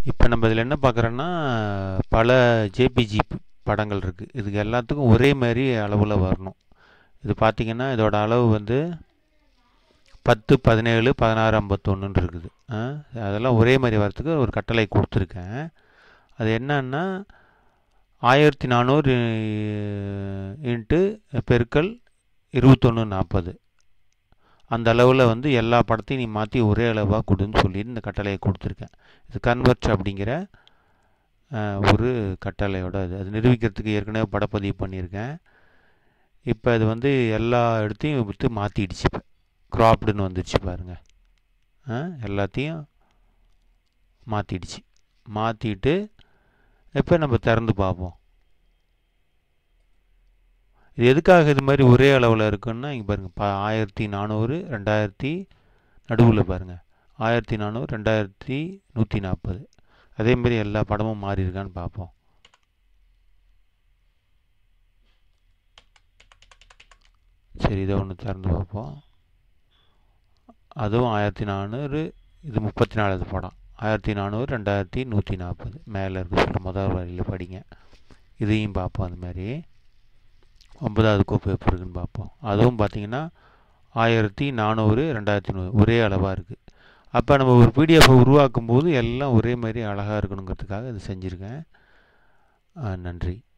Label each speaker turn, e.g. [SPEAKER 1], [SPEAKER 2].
[SPEAKER 1] இப்போ நம்ம இதில் என்ன பார்க்குறோன்னா பல ஜேபிஜி படங்கள் இருக்குது இதுக்கு எல்லாத்துக்கும் ஒரே மாதிரி அளவில் வரணும் இது பார்த்திங்கன்னா இதோட அளவு வந்து பத்து பதினேழு பதினாறு ஐம்பத்தொன்னுன்னு இருக்குது ஆ, அதெல்லாம் ஒரே மாதிரி வரத்துக்கு ஒரு கட்டளை கொடுத்துருக்கேன் அது என்னன்னா ஆயிரத்தி நானூறு இன்ட்டு பெருக்கல் இருபத்தொன்று நாற்பது அந்த அளவில் வந்து எல்லா படத்தையும் நீ மாற்றி ஒரே அளவாக கொடுன்னு சொல்லி இந்த கட்டளையை கொடுத்துருக்கேன் இது கன்வெர்ட் அப்படிங்கிற அஹ், ஒரு கட்டளையோட இது அது நிரூபிக்கிறதுக்கு ஏற்கனவே படப்பதிவு பண்ணியிருக்கேன் இப்போ அது வந்து எல்லா இடத்தையும் விட்டு மாற்றிடுச்சு இப்போ க்ராப்டுன்னு வந்துடுச்சு பாருங்கள் ஆ, எல்லாத்தையும் மாற்றிடுச்சு மாற்றிட்டு இப்போ நம்ம திறந்து பார்ப்போம் இது எதுக்காக இது மாதிரி ஒரே அளவில் இருக்குன்னா இங்கே பாருங்கள் பா ஆயிரத்தி நானூறு ரெண்டாயிரத்தி நடுவில் பாருங்கள் ஆயிரத்தி நானூறு ரெண்டாயிரத்தி நூற்றி நாற்பது அதேமாரி எல்லா படமும் மாறி இருக்கான்னு பார்ப்போம் சரி இதை ஒன்று திறந்து பார்ப்போம் அதுவும் ஆயிரத்தி நானூறு இது முப்பத்தி நாலாவது படம் ஆயிரத்தி நானூறு ரெண்டாயிரத்தி நூற்றி நாற்பது மேலே இருக்க சொல்ல முதல் வரியில் படிங்க இதையும் பார்ப்போம் அது மாதிரி ஒன்பதாவது கோப்பு எப்போ இருக்குன்னு பார்ப்போம் அதுவும் பார்த்தீங்கன்னா ஆயிரத்தி நானூறு ரெண்டாயிரத்தி நூறு ஒரே அளவாக இருக்குது அப்போ நம்ம ஒரு பிடிஎஃப்பை உருவாக்கும் போது எல்லாம் ஒரே மாதிரி அழகாக இருக்கணுங்கிறதுக்காக இது செஞ்சுருக்கேன் ஆ, நன்றி